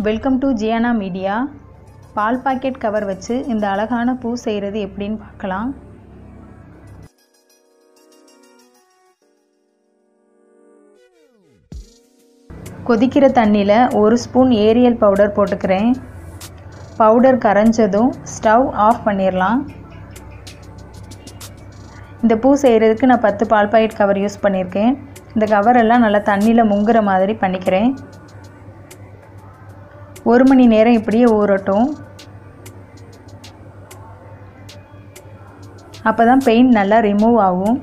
Welcome to Jiyana media பால் packet cover வச்சு இந்த அழகான பூ செய்கிறது எப்படின்னு பார்க்கலாம் கொதிக்கிற தண்ணியில் ஒரு ஸ்பூன் ஏரியல் பவுடர் போட்டுக்கிறேன் பவுடர் கரைஞ்சதும் ஸ்டவ் ஆஃப் பண்ணிடலாம் இந்த பூ செய்கிறதுக்கு நான் பத்து பால் பாக்கெட் கவர் யூஸ் பண்ணியிருக்கேன் இந்த கவரெல்லாம் நல்லா தண்ணியில் முங்குற மாதிரி பண்ணிக்கிறேன் ஒரு மணி நேரம் இப்படியே ஊறட்டும் அப்போ தான் பெயிண்ட் நல்லா ரிமூவ் ஆகும்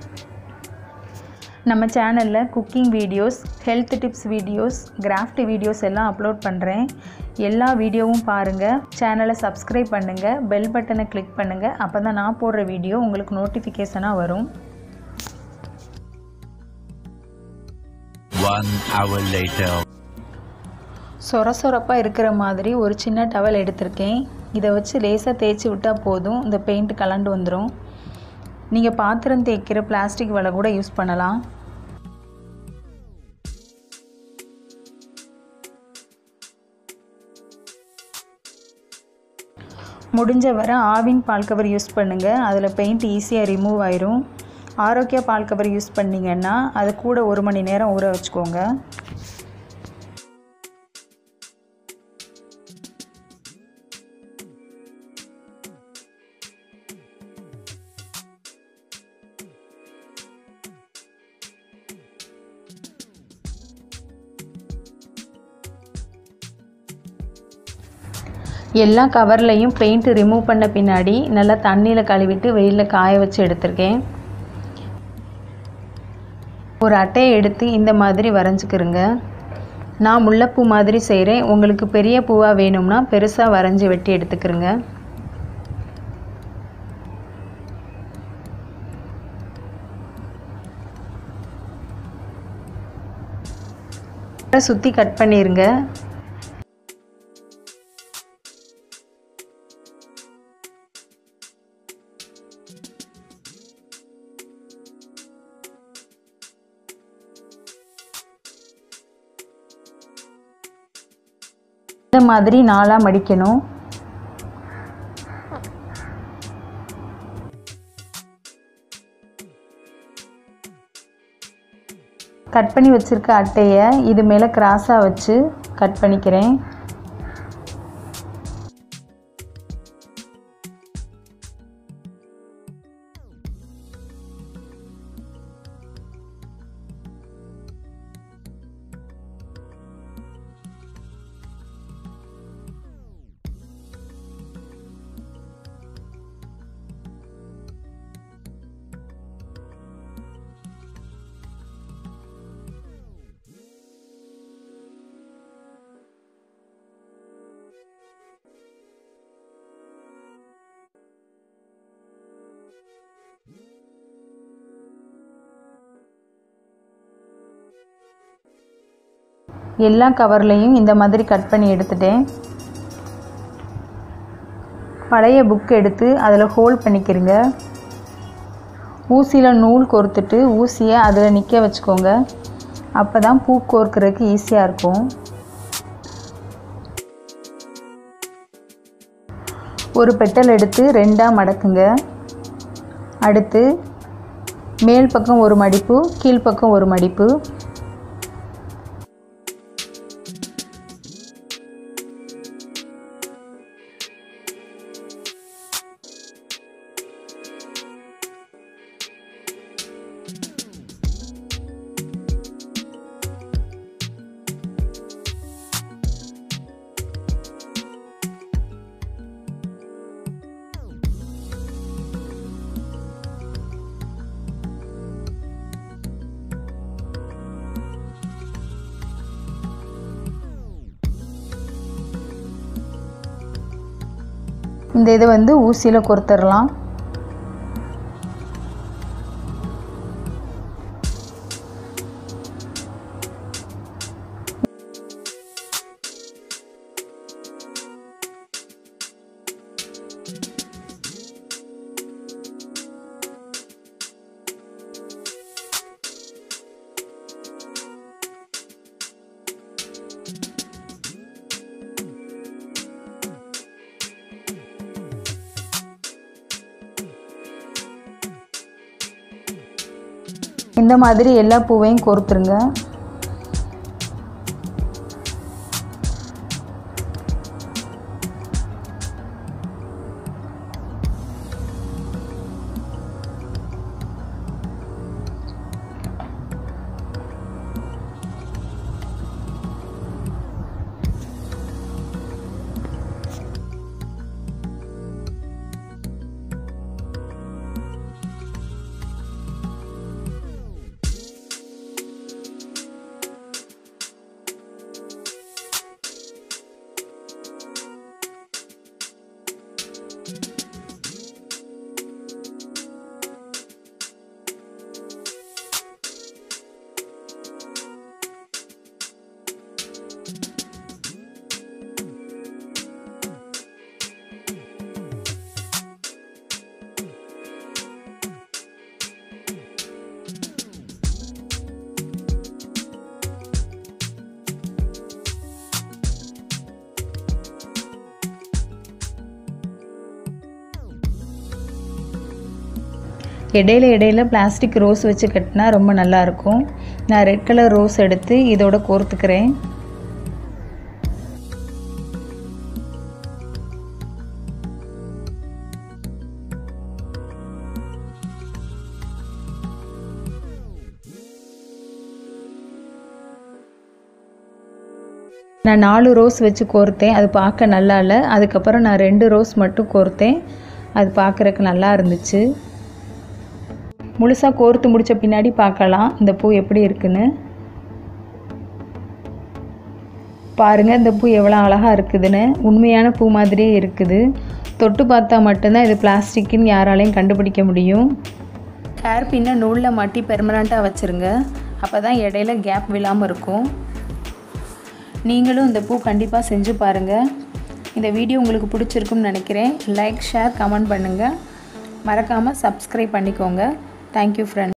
நம்ம சேனலில் cooking videos health tips videos craft videos எல்லாம் அப்லோட் பண்ணுறேன் எல்லா வீடியோவும் பாருங்கள் சேனலை சப்ஸ்கிரைப் பண்ணுங்கள் பெல் பட்டனை கிளிக் பண்ணுங்கள் அப்போ தான் நான் போடுற வீடியோ உங்களுக்கு நோட்டிஃபிகேஷனாக வரும் One hour later. சொர சொரப்பாக இருக்கிற மாதிரி ஒரு சின்ன டவல் எடுத்திருக்கேன் இதை வச்சு லேசாக தேய்ச்சி விட்டால் போதும் இந்த பெயிண்ட் கலண்டு வந்துடும் நீங்கள் பாத்திரம் தேய்க்கிற பிளாஸ்டிக் வலை கூட யூஸ் பண்ணலாம் முடிஞ்ச வரை ஆவின் பால் கவர் யூஸ் பண்ணுங்கள் அதில் பெயிண்ட் ஈஸியாக ரிமூவ் ஆயிரும் ஆரோக்கிய பால் கவர் யூஸ் பண்ணிங்கன்னா அது கூட ஒரு மணி நேரம் ஊற வச்சுக்கோங்க எல்லா கவர்லையும் பெயிண்ட் ரிமூவ் பண்ண பின்னாடி நல்லா தண்ணியில் கழுவிட்டு வெயிலில் காய வச்சு எடுத்திருக்கேன் ஒரு அட்டையை எடுத்து இந்த மாதிரி வரைஞ்சிக்கிறங்க நான் முல்லைப்பூ மாதிரி செய்கிறேன் உங்களுக்கு பெரிய பூவாக வேணும்னா பெருசாக வரைஞ்சி வெட்டி எடுத்துக்கிறங்க சுற்றி கட் பண்ணிடுங்க இந்த மாதிரி நாலாக மடிக்கணும் கட் பண்ணி வச்சுருக்க அட்டையை இது மேலே கிராஸாக வச்சு கட் பண்ணிக்கிறேன் எல்லா கவர்லேயும் இந்த மாதிரி கட் பண்ணி எடுத்துட்டேன் பழைய புக் எடுத்து அதில் ஹோல்ட் பண்ணிக்கிறங்க ஊசியில் நூல் கோர்த்துட்டு ஊசியை அதில் நிற்க வச்சுக்கோங்க அப்போ தான் பூ கோர்க்கறதுக்கு ஈஸியாக இருக்கும் ஒரு பெட்டல் எடுத்து ரெண்டாக மடக்குங்க அடுத்து மேல் பக்கம் ஒரு மடிப்பு கீழ்ப்பக்கம் ஒரு மடிப்பு இந்த இதை வந்து ஊசியில் கொறுத்துடலாம் இந்த மாதிரி எல்லா பூவையும் கோர்த்துருங்க இடையில இடையில பிளாஸ்டிக் ரோஸ் வச்சு கட்டினா ரொம்ப நல்லாயிருக்கும் நான் ரெட் கலர் ரோஸ் எடுத்து இதோட கோர்த்துக்கிறேன் நான் நாலு ரோஸ் வச்சு கோர்த்தேன் அது பார்க்க நல்லா இல்லை அதுக்கப்புறம் நான் ரெண்டு ரோஸ் மட்டும் கோர்த்தேன் அது பார்க்குறக்கு நல்லா இருந்துச்சு முழுசாக கோர்த்து முடித்த பின்னாடி பார்க்கலாம் இந்த பூ எப்படி இருக்குன்னு பாருங்கள் இந்த பூ எவ்வளோ அழகாக இருக்குதுன்னு உண்மையான பூ மாதிரியே இருக்குது தொட்டு பார்த்தா மட்டும்தான் இது பிளாஸ்டிக்குன்னு யாராலையும் கண்டுபிடிக்க முடியும் ஹேர் பின்னை நூலில் மாட்டி பெர்மனண்ட்டாக வச்சுருங்க அப்போ தான் இடையில கேப் விழாமல் இருக்கும் நீங்களும் இந்த பூ கண்டிப்பாக செஞ்சு பாருங்கள் இந்த வீடியோ உங்களுக்கு பிடிச்சிருக்குன்னு நினைக்கிறேன் லைக் ஷேர் கமெண்ட் பண்ணுங்கள் மறக்காமல் சப்ஸ்கிரைப் பண்ணிக்கோங்க தேங்க்யூ ஃப்ரெண்ட்